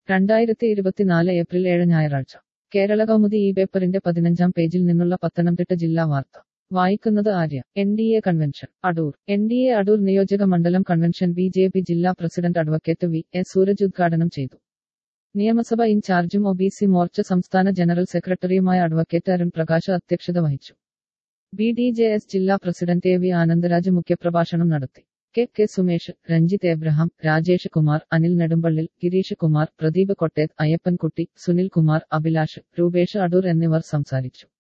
രണ്ടായിരത്തി ഇരുപത്തിനാല് ഏപ്രിൽ ഏഴ് ഞായറാഴ്ച കേരള കൗമുദി ഈ പേപ്പറിന്റെ പതിനഞ്ചാം പേജിൽ നിന്നുള്ള പത്തനംതിട്ട ജില്ലാ വാർത്ത വായിക്കുന്നത് Arya N D A convention Adoor N D A Adoor നിയോജക മണ്ഡലം കൺവെൻഷൻ ബി ജെ പി ജില്ലാ president advocate V S Sooraj ഉദ്ഘാടനം ചെയ്തു നിയമസഭ ഇൻചാർജും ഒ ബി സി മോർച്ച സംസ്ഥാന ജനറൽ സെക്രട്ടറിയുമായ അഡ്വക്കേറ്റ് അരുൺ പ്രകാശ് അധ്യക്ഷത വഹിച്ചു ബി ഡി ജെ എസ് ജില്ലാ പ്രസിഡന്റ് എ വി ആനന്ദരാജ് മുഖ്യപ്രഭാഷണം നടത്തി കെ കെ സുമേഷ് രഞ്ജിത്ത് എബ്രഹാം രാജേഷ് കുമാർ അനിൽ നെടുമ്പള്ളിൽ ഗിരീഷ് കുമാർ പ്രദീപ് കൊട്ടേത് അയ്യപ്പൻകുട്ടി സുനിൽ കുമാർ അഭിലാഷ് രൂപേഷ് അടൂർ എന്നിവർ സംസാരിച്ചു